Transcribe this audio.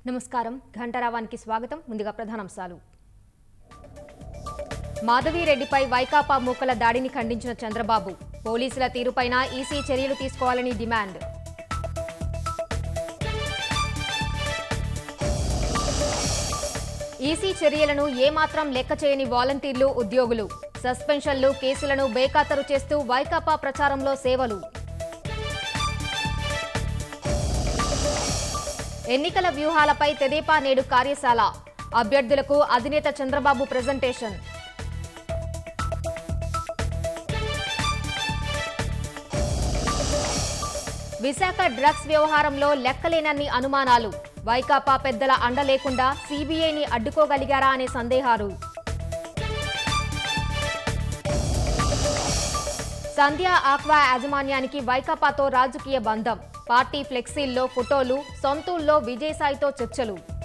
నమస్కారం ఘంటారావానికి స్వాగతం ముందుగా ప్రధానాంశాలు మాధవిరెడ్డిపై వైకాపా మూకల దాడిని ఖండించిన చంద్రబాబు పోలీసుల తీరుపైన ఈసీ చర్యలు తీసుకోవాలని డిమాండ్ ఈసీ చర్యలను ఏమాత్రం లెక్క చేయని వాలంటీర్లు ఉద్యోగులు సస్పెన్షన్లు కేసులను బేఖాతరు చేస్తూ వైకాపా ప్రచారంలో సేవలు ఎన్నికల వ్యూహాలపై తెదేపా నేడు కార్యశాల అభ్యర్థులకు అధినేత చంద్రబాబు ప్రజెంటేషన్ విశాఖ డ్రగ్స్ వ్యవహారంలో లెక్కలేనన్ని అనుమానాలు వైకాపా పెద్దల అండ లేకుండా సీబీఐని అడ్డుకోగలిగారా అనే సందేహాలు సంధ్య ఆక్వా యాజమాన్యానికి వైకాపాతో రాజకీయ బంధం పార్టీ ఫ్లెక్సీల్లో ఫోటోలు సొంతూల్లో విజయసాయితో చర్చలు